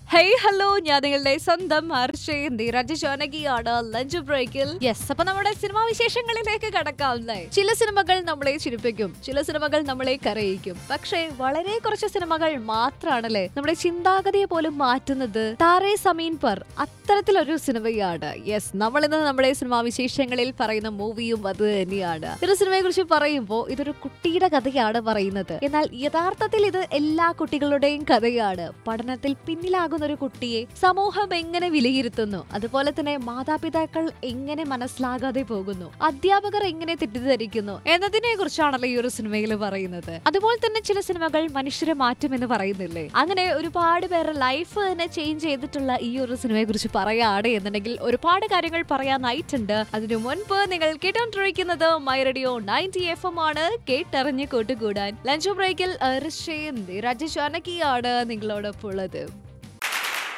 hey hello ഞാൻ നിങ്ങളുടെ സ്വന്തം ഹർഷയും നീരജ് ജാനകിയാണ് ലഞ്ച് ബ്രേക്കിൽ യെസ് അപ്പൊ നമ്മുടെ സിനിമാ വിശേഷങ്ങളിലേക്ക് കടക്കാം അല്ലേ ചില സിനിമകൾ നമ്മളെ ചിരിപ്പിക്കും ചില സിനിമകൾ നമ്മളെ കരയിക്കും പക്ഷേ വളരെ കുറച്ച് സിനിമകൾ മാത്രമാണല്ലേ നമ്മുടെ ചിന്താഗതിയെ പോലും മാറ്റുന്നത് താരേ സമീൻ പർ അത്തരത്തിലൊരു സിനിമയാണ് യെസ് നമ്മൾ ഇന്ന് നമ്മുടെ സിനിമാ വിശേഷങ്ങളിൽ പറയുന്ന മൂവിയും അത് തന്നെയാണ് ഒരു സിനിമയെ കുറിച്ച് പറയുമ്പോൾ ഇതൊരു കുട്ടിയുടെ കഥയാണ് പറയുന്നത് എന്നാൽ യഥാർത്ഥത്തിൽ ഇത് എല്ലാ കുട്ടികളുടെയും കഥയാണ് പഠനത്തിൽ പിന്നിലാകുന്ന ഒരു കുട്ടിയെ സമൂഹം എങ്ങനെ വിലയിരുത്തുന്നു അതുപോലെ തന്നെ മാതാപിതാക്കൾ എങ്ങനെ മനസ്സിലാകാതെ പോകുന്നു അധ്യാപകർ എങ്ങനെ തെറ്റിദ്ധരിക്കുന്നു എന്നതിനെ കുറിച്ചാണല്ലോ ഈ ഒരു സിനിമയിൽ പറയുന്നത് അതുപോലെ തന്നെ ചില സിനിമകൾ മനുഷ്യരെ മാറ്റുമെന്ന് പറയുന്നില്ലേ അങ്ങനെ ഒരുപാട് പേരുടെ ലൈഫ് തന്നെ ചേഞ്ച് ചെയ്തിട്ടുള്ള ഈ ഒരു സിനിമയെ കുറിച്ച് പറയുകയാണ് എന്നുണ്ടെങ്കിൽ ഒരുപാട് കാര്യങ്ങൾ പറയാനായിട്ടുണ്ട് അതിനു മുൻപ് നിങ്ങൾ കേട്ടോണ്ടിരിക്കുന്നത് my radio ninety F M ആണ് കേട്ടറിഞ്ഞ് കൂട്ടുകൂടാൻ ലഞ്ച് ബ്രേക്കിൽ ഋഷയും രാജേഷ് അനക്കിയാണ് നിങ്ങളോടൊപ്പം ഉള്ളത്